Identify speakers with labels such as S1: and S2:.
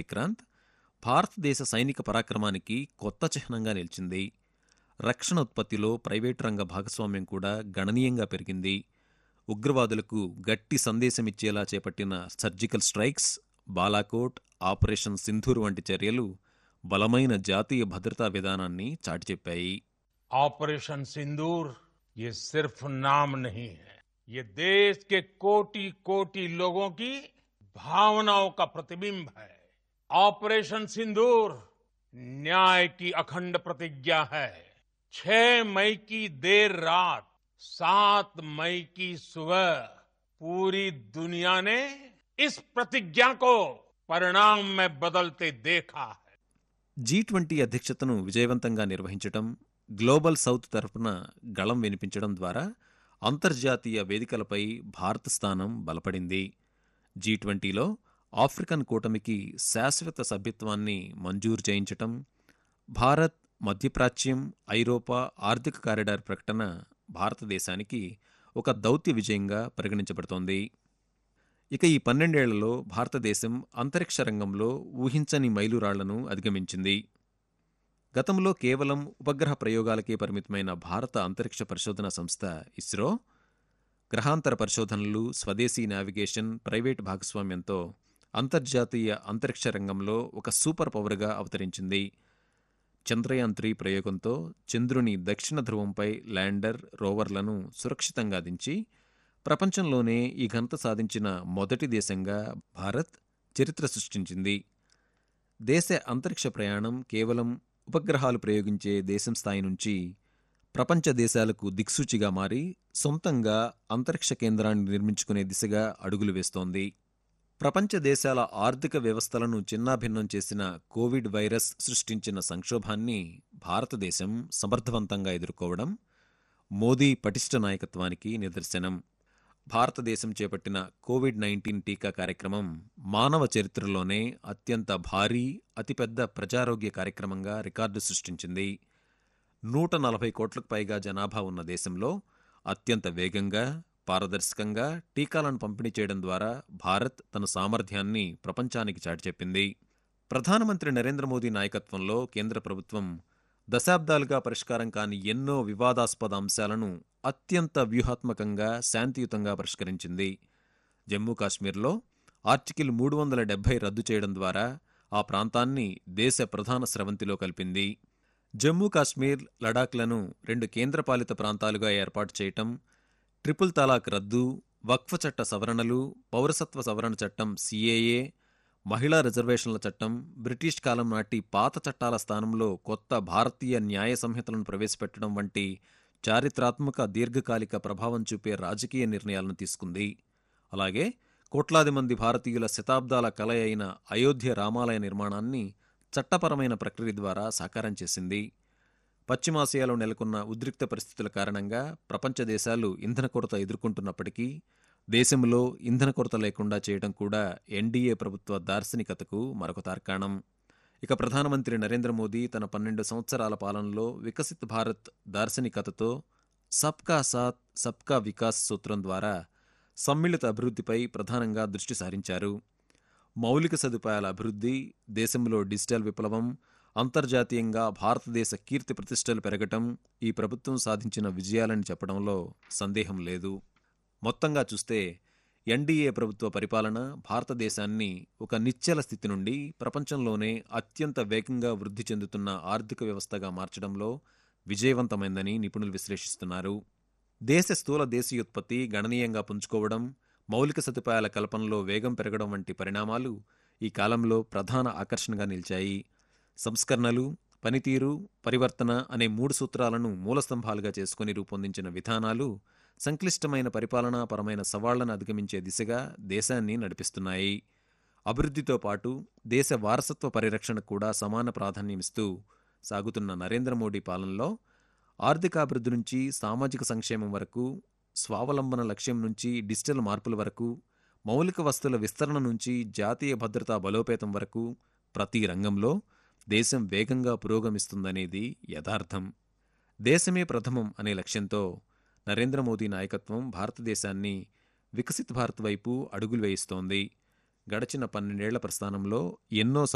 S1: విక్రాంత్ భారతదేశ సైనిక పరాక్రమానికి కొత్త చిహ్నంగా నిలిచింది రక్షణ ఉత్పత్తిలో ప్రైవేటు రంగ భాగస్వామ్యం కూడా గణనీయంగా పెరిగింది ఉగ్రవాదులకు గట్టి సందేశమిచ్చేలా చేపట్టిన surgical strikes Balakot operation Sindoor వంటి చర్యలు బలమైన జాతీయ భద్రతా విధానాన్ని చాటిచెప్పాయి
S2: ऑपरेशन सिंदूर ये सिर्फ नाम नहीं है ये देश के कोटि कोटि लोगों की भावनाओं का प्रतिबिंब है ऑपरेशन सिंदूर न्याय की अखंड प्रतिज्ञा है छह मई की देर रात सात मई की सुबह पूरी दुनिया ने इस प्रतिज्ञा को परिणाम में बदलते देखा है
S1: జీ ట్వంటీ అధ్యక్షతను విజయవంతంగా నిర్వహించడం గ్లోబల్ సౌత్ తరపున గళం వినిపించడం ద్వారా అంతర్జాతీయ వేదికలపై భారత స్థానం బలపడింది జీ ట్వంటీలో ఆఫ్రికన్ కూటమికి శాశ్వత సభ్యత్వాన్ని మంజూరు చేయించటం భారత్ మధ్యప్రాచ్యం ఐరోపా ఆర్థిక కారిడార్ ప్రకటన భారతదేశానికి ఒక దౌత్య విజయంగా పరిగణించబడుతోంది ఇక ఈ పన్నెండేళ్లలో భారతదేశం అంతరిక్ష రంగంలో ఊహించని మైలురాళ్లను అధిగమించింది గతంలో కేవలం ఉపగ్రహ ప్రయోగాలకే పరిమితమైన భారత అంతరిక్ష పరిశోధన సంస్థ ఇస్రో గ్రహాంతర పరిశోధనలు స్వదేశీ నావిగేషన్ ప్రైవేట్ భాగస్వామ్యంతో అంతర్జాతీయ అంతరిక్ష రంగంలో ఒక సూపర్ పవర్గా అవతరించింది చంద్రయాన్ త్రీ ప్రయోగంతో చంద్రుని దక్షిణ ధ్రువంపై ల్యాండర్ రోవర్లను సురక్షితంగా దించి ప్రపంచంలోనే ఈ ఘనత సాధించిన మొదటి దేశంగా భారత్ చరిత్ర సృష్టించింది దేశ అంతరిక్ష ప్రయాణం కేవలం ఉపగ్రహాలు ప్రయోగించే దేశం స్థాయి నుంచి ప్రపంచ దేశాలకు దిక్సూచిగా మారి సొంతంగా అంతరిక్ష కేంద్రాన్ని నిర్మించుకునే దిశగా అడుగులు వేస్తోంది ప్రపంచ దేశాల ఆర్థిక వ్యవస్థలను చిన్నాభిన్నం చేసిన కోవిడ్ వైరస్ సృష్టించిన సంక్షోభాన్ని భారతదేశం సమర్థవంతంగా ఎదుర్కోవడం మోదీ పటిష్ట నాయకత్వానికి నిదర్శనం భారతదేశం చేపట్టిన కోవిడ్ నైన్టీన్ టీకా కార్యక్రమం మానవ చరిత్రలోనే అత్యంత భారీ అతిపెద్ద ప్రజారోగ్య కార్యక్రమంగా రికార్డు సృష్టించింది నూట నలభై కోట్లకు పైగా జనాభా ఉన్న దేశంలో అత్యంత వేగంగా పారదర్శకంగా టీకాలను పంపిణీ చేయడం ద్వారా భారత్ తన సామర్థ్యాన్ని ప్రపంచానికి చాటిచెప్పింది ప్రధానమంత్రి నరేంద్ర మోదీ నాయకత్వంలో కేంద్ర ప్రభుత్వం దశాబ్దాలుగా పరిష్కారం కాని ఎన్నో వివాదాస్పద అంశాలను అత్యంత వ్యూహాత్మకంగా శాంతియుతంగా పరిష్కరించింది జమ్మూ కాశ్మీర్లో ఆర్టికల్ మూడు వందల డెబ్బై రద్దు చేయడం ద్వారా ఆ ప్రాంతాన్ని దేశ ప్రధాన స్రవంతిలో కలిపింది జమ్మూ కాశ్మీర్ లడాఖ్లను రెండు కేంద్రపాలిత ప్రాంతాలుగా ఏర్పాటు చేయటం ట్రిపుల్ తలాక్ రద్దు వక్ఫ్ చట్ట సవరణలు పౌరసత్వ సవరణ చట్టం సిఏఏ మహిళా రిజర్వేషన్ల చట్టం బ్రిటిష్ కాలం నాటి పాత చట్టాల స్థానంలో కొత్త భారతీయ న్యాయ సంహితలను ప్రవేశపెట్టడం వంటి చారిత్రాత్మక దీర్ఘకాలిక ప్రభావం చూపే రాజకీయ నిర్ణయాలను తీసుకుంది అలాగే కోట్లాది మంది భారతీయుల శతాబ్దాల కల అయిన అయోధ్య రామాలయ నిర్మాణాన్ని చట్టపరమైన ప్రక్రియ ద్వారా సాకారం చేసింది పశ్చిమాసియాలో నెలకొన్న ఉద్రిక్త పరిస్థితుల కారణంగా ప్రపంచ దేశాలు ఇంధన కొరత ఎదుర్కొంటున్నప్పటికీ దేశంలో ఇంధన కొరత లేకుండా చేయడం కూడా ఎన్డీఏ ప్రభుత్వ దార్శనికతకు మరొక తార్కాణం ఇక ప్రధానమంత్రి నరేంద్ర మోదీ తన పన్నెండు సంవత్సరాల పాలనలో వికసిత్ భారత్ దార్శనికతతో సబ్కా సాత్ సబ్కా వికాస్ సూత్రం ద్వారా సమ్మిళిత అభివృద్ధిపై ప్రధానంగా దృష్టి సారించారు మౌలిక సదుపాయాల అభివృద్ధి దేశంలో డిజిటల్ విప్లవం అంతర్జాతీయంగా భారతదేశ కీర్తి ప్రతిష్టలు పెరగటం ఈ ప్రభుత్వం సాధించిన విజయాలని చెప్పడంలో సందేహం లేదు మొత్తంగా చూస్తే ఎన్డీఏ ప్రభుత్వ పరిపాలన భారతదేశాన్ని ఒక నిశ్చల స్థితి నుండి ప్రపంచంలోనే అత్యంత వేగంగా వృద్ధి చెందుతున్న ఆర్థిక వ్యవస్థగా మార్చడంలో విజయవంతమైందని నిపుణులు విశ్లేషిస్తున్నారు దేశ స్థూల దేశీయోత్పత్తి గణనీయంగా పుంజుకోవడం మౌలిక సదుపాయాల కల్పనలో వేగం పెరగడం వంటి పరిణామాలు ఈ కాలంలో ప్రధాన ఆకర్షణగా నిలిచాయి సంస్కరణలు పనితీరు పరివర్తన అనే మూడు సూత్రాలను మూలస్తంభాలుగా చేసుకుని రూపొందించిన విధానాలు సంక్లిష్టమైన పరిపాలనాపరమైన సవాళ్లను అధిగమించే దిశగా దేశాన్ని నడిపిస్తున్నాయి అభివృద్ధితో పాటు దేశ వారసత్వ పరిరక్షణ కూడా సమాన ప్రాధాన్యమిస్తూ సాగుతున్న నరేంద్ర మోడీ పాలనలో ఆర్థికాభివృద్ధి నుంచి సామాజిక సంక్షేమం వరకు స్వావలంబన లక్ష్యం నుంచి డిజిటల్ మార్పుల వరకు మౌలిక వస్తువుల విస్తరణ నుంచి జాతీయ భద్రతా బలోపేతం వరకు ప్రతి రంగంలో దేశం వేగంగా పురోగమిస్తుందనేది యథార్థం దేశమే ప్రథమం అనే లక్ష్యంతో నరేంద్ర మోదీ నాయకత్వం భారతదేశాన్ని వికసిత్ భారత్ వైపు అడుగులు వేయిస్తోంది గడచిన పన్నెండేళ్ల ప్రస్థానంలో ఎన్నో